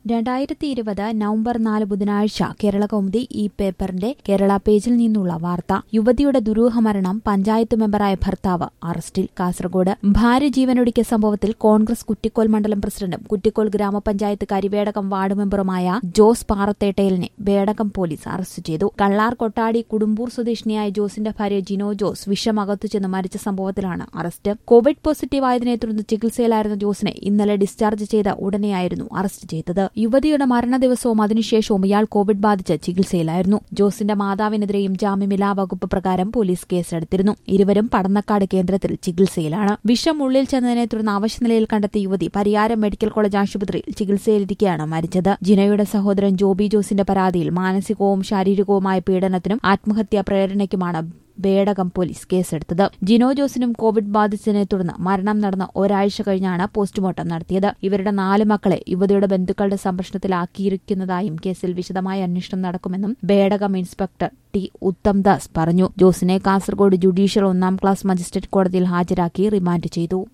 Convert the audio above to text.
രണ്ടായിരത്തി ഇരുപത് നവംബർ നാല് ബുധനാഴ്ച കേരള കൗമുദി ഈ പേപ്പറിന്റെ കേരള പേജിൽ നിന്നുള്ള വാർത്ത യുവതിയുടെ ദുരൂഹ മരണം പഞ്ചായത്ത് മെമ്പറായ ഭർത്താവ് അറസ്റ്റിൽ കാസർഗോഡ് ഭാര്യ ജീവനൊടുക്കിയ സംഭവത്തിൽ കോൺഗ്രസ് കുറ്റിക്കോൽ മണ്ഡലം പ്രസിഡന്റും കുറ്റിക്കോൽ ഗ്രാമപഞ്ചായത്ത് കരിവേടകം വാർഡ് മെമ്പറുമായ ജോസ് പാറത്തേട്ടയലിനെ വേടകം പോലീസ് അറസ്റ്റ് ചെയ്തു കള്ളാർ കൊട്ടാടി കുടുംബൂർ സ്വദേശിനിയായ ജോസിന്റെ ഭാര്യ ജിനോ ജോസ് വിഷമകത്തു ചെന്ന് മരിച്ച സംഭവത്തിലാണ് അറസ്റ്റ് കോവിഡ് പോസിറ്റീവ് ആയതിനെ തുടർന്ന് ചികിത്സയിലായിരുന്ന ജോസിനെ ഇന്നലെ ഡിസ്ചാർജ് ചെയ്ത ഉടനെയായിരുന്നു അറസ്റ്റ് ചെയ്തത് യുവതിയുടെ മരണദിവസവും അതിനുശേഷവും ഇയാൾ കോവിഡ് ബാധിച്ച് ചികിത്സയിലായിരുന്നു ജോസിന്റെ മാതാവിനെതിരെയും ജാമ്യമില്ലാ വകുപ്പ് പ്രകാരം പോലീസ് കേസെടുത്തിരുന്നു ഇരുവരും പടന്നക്കാട് കേന്ദ്രത്തിൽ ചികിത്സയിലാണ് വിഷം ഉള്ളിൽ ചെന്നതിനെ തുടർന്ന് അവശനിലയിൽ കണ്ടെത്തിയ യുവതി പരിയാരം മെഡിക്കൽ കോളേജ് ആശുപത്രിയിൽ ചികിത്സയിലിരിക്കെയാണ് മരിച്ചത് ജിനയുടെ സഹോദരൻ ജോബി ജോസിന്റെ പരാതിയിൽ മാനസികവും ശാരീരികവുമായ പീഡനത്തിനും ആത്മഹത്യാ പ്രേരണയ്ക്കുമാണ് ബേടകം പോലീസ് കേസെടുത്തത് ജിനോ ജോസിനും കോവിഡ് ബാധിച്ചതിനെ തുടർന്ന് മരണം നടന്ന ഒരാഴ്ച കഴിഞ്ഞാണ് പോസ്റ്റ്മോർട്ടം നടത്തിയത് ഇവരുടെ നാല് മക്കളെ യുവതിയുടെ ബന്ധുക്കളുടെ സംരക്ഷണത്തിലാക്കിയിരിക്കുന്നതായും കേസിൽ വിശദമായ അന്വേഷണം നടക്കുമെന്നും ബേടകം ഇൻസ്പെക്ടർ ടി ഉത്തംദാസ് പറഞ്ഞു ജോസിനെ കാസർഗോഡ് ജുഡീഷ്യൽ ഒന്നാം ക്ലാസ് മജിസ്ട്രേറ്റ് കോടതിയിൽ ഹാജരാക്കി റിമാൻഡ് ചെയ്തു